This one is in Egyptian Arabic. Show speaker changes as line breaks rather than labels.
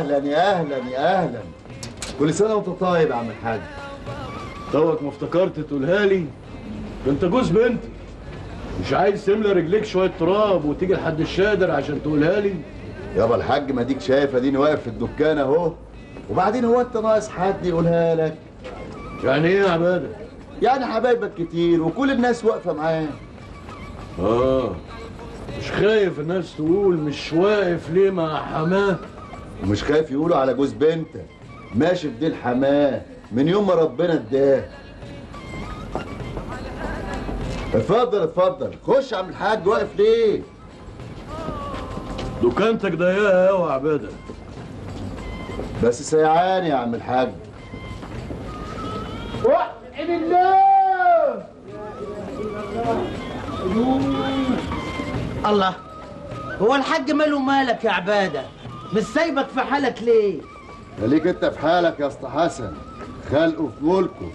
اهلا يا اهلا يا اهلا كل سنه وانت طيب يا عم الحاج
توك ما افتكرت تقولها لي ده انت جوز بنتي مش عايز تملى رجليك شويه تراب وتيجي لحد الشادر عشان تقولها لي
يابا الحاج ما ديك شايف اديني واقف في الدكان اهو وبعدين هو انت ناقص حد يقولها لك
يعني ايه يا عباده
يعني حبايبك كتير وكل الناس واقفه معاه
اه مش خايف الناس تقول مش واقف ليه مع حماه
ومش خايف يقولوا على جوز بنتك ماشي في ديل حماه من يوم ما ربنا اداه اتفضل اتفضل خش يا عم الحاج واقف ليه
دكانتك ضيقه قوي يا عباده
بس سيعان يا عم الحاج
عين الله الله هو الحاج ماله مالك يا عباده مش سايبك في حالك ليه
خليك انت في حالك يا اسطى حسن خلقه في ملكه